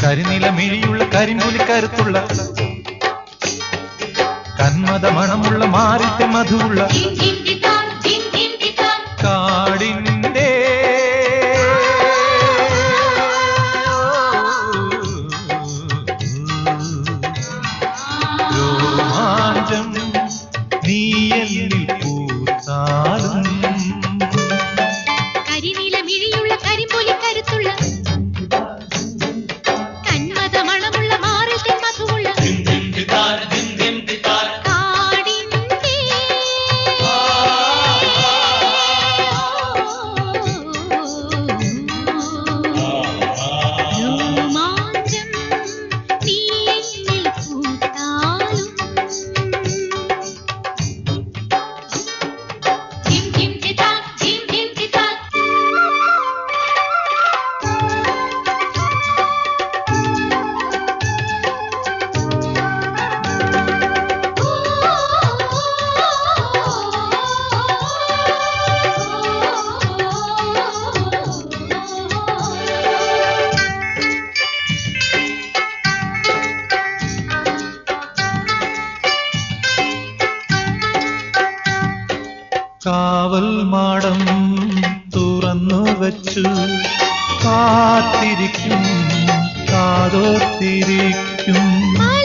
കരിനില മിഴിയുള്ള കരിമ്പുലി കരുത്തുള്ള കന്മത മണമുള്ള മാറിത്തെ മധുവുള്ള കാടിൻ്റെ രോമാഞ്ചം നീ എന്നിൽ പൂത്താലും കരിനീലമിഴിയുള്ള കരിമ്പൊലി കരുത്തുള്ള കന്മത മണമുള്ള മാറിൽ മധുവുള്ള കാടിന്റെ രോമാഞ്ചം നീ എന്നിൽ പൂത്താലും ധിം ധിം തിതാ ധിം ധിം തിതാ കാവൽ മാടം തുറന്നു വച്ചു കാത്തിരിക്കും കാതോത്തിരിക്കും മഴ